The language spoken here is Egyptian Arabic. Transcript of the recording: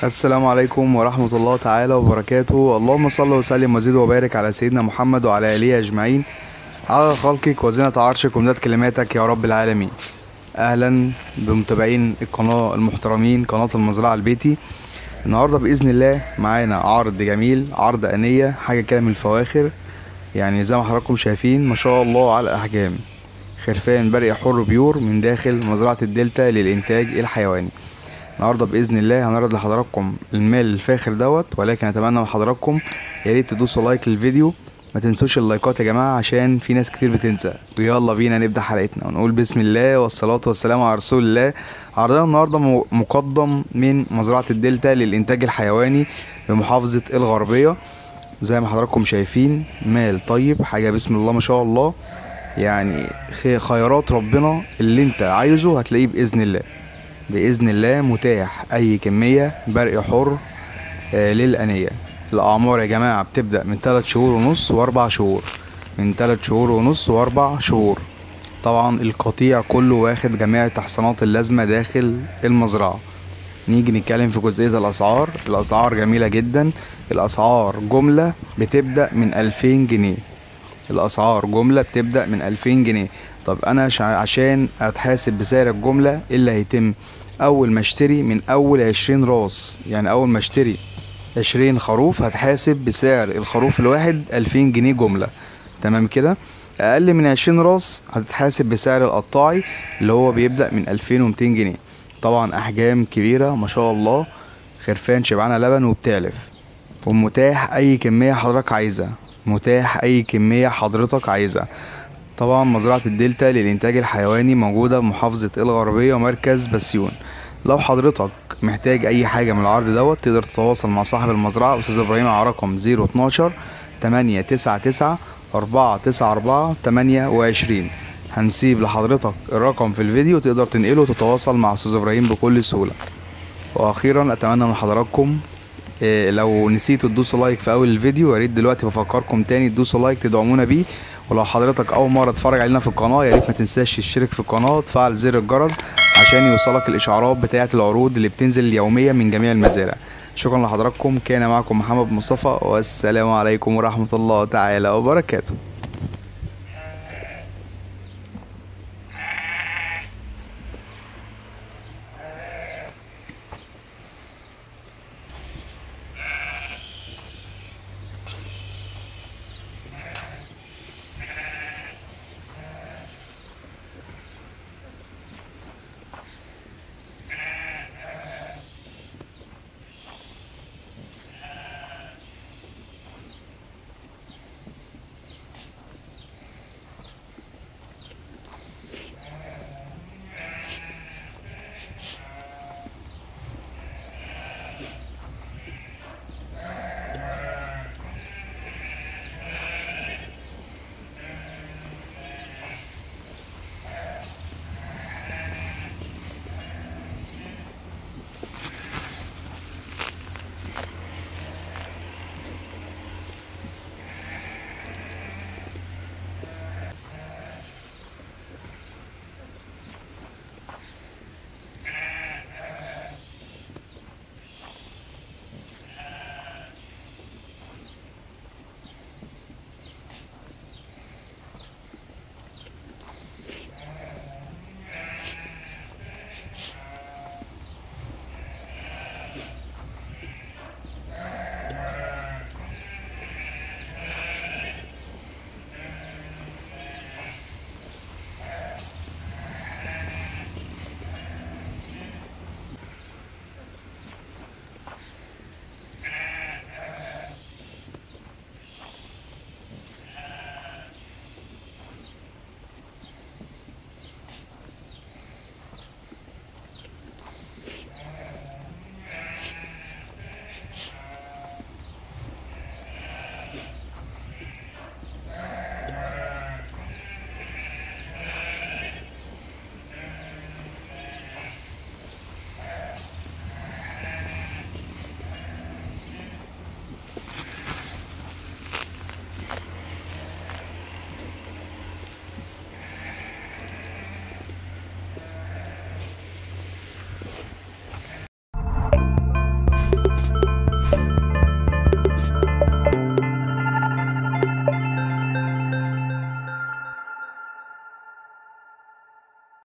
السلام عليكم ورحمة الله تعالى وبركاته اللهم صل وسلم وزد وبارك على سيدنا محمد وعلى آله أجمعين على خلقك وزنة عرشك ومداد كلماتك يا رب العالمين أهلا بمتابعين القناة المحترمين قناة المزرعة البيتي النهاردة بإذن الله معانا عرض جميل عرض أنية حاجة كده من الفواخر يعني زي ما حضراتكم شايفين ما شاء الله على الأحجام خرفان برق حر بيور من داخل مزرعة الدلتا للإنتاج الحيواني النهارده باذن الله هنعرض لحضراتكم المال الفاخر دوت ولكن اتمنى من حضراتكم يا ريت تدوسوا لايك للفيديو ما تنسوش اللايكات يا جماعه عشان في ناس كتير بتنسى ويلا بينا نبدا حلقتنا ونقول بسم الله والصلاه والسلام على رسول الله عرضنا النهارده م- مقدم من مزرعه الدلتا للانتاج الحيواني بمحافظه الغربيه زي ما حضراتكم شايفين مال طيب حاجه بسم الله ما شاء الله يعني خي- خيرات ربنا اللي انت عايزه هتلاقيه باذن الله بإذن الله متاح أي كمية برق حر آه، للأنية الأعمار يا جماعة بتبدأ من تلات شهور ونص وأربع شهور من تلات شهور ونص وأربع شهور طبعا القطيع كله واخد جميع التحصينات اللازمة داخل المزرعة نيجي نتكلم في جزئية الأسعار الأسعار جميلة جدا الأسعار جملة بتبدأ من ألفين جنيه الاسعار جمله بتبدا من 2000 جنيه طب انا شع- عشان اتحاسب بسعر الجمله إيه اللي هيتم اول ما اشتري من اول 20 راس يعني اول ما اشتري 20 خروف هتحاسب بسعر الخروف الواحد 2000 جنيه جمله تمام كده اقل من 20 راس هتتحاسب بسعر القطاعي اللي هو بيبدا من 2200 جنيه طبعا احجام كبيره ما شاء الله خرفان شبعانه لبن وبتعلف ومتاح اي كميه حضرتك عايزها متاح اي كميه حضرتك عايزها طبعا مزرعه الدلتا للانتاج الحيواني موجوده بمحافظه الغربيه مركز بسيون لو حضرتك محتاج اي حاجه من العرض دوت تقدر تتواصل مع صاحب المزرعه استاذ ابراهيم على رقم 012 899 494 28 هنسيب لحضرتك الرقم في الفيديو تقدر تنقله وتتواصل مع استاذ ابراهيم بكل سهوله واخيرا اتمنى من حضراتكم إيه، لو نسيتوا تدوسوا لايك في اول الفيديو يا ريت دلوقتي بفكركم تاني تدوسوا لايك تدعمونا بيه ولو حضرتك اول مره تتفرج علينا في القناه يا ريت ما تنساش تشترك في القناه وتفعل زر الجرس عشان يوصلك الاشعارات بتاعه العروض اللي بتنزل يوميا من جميع المزارع شكرا لحضراتكم كان معكم محمد مصطفى والسلام عليكم ورحمه الله تعالى وبركاته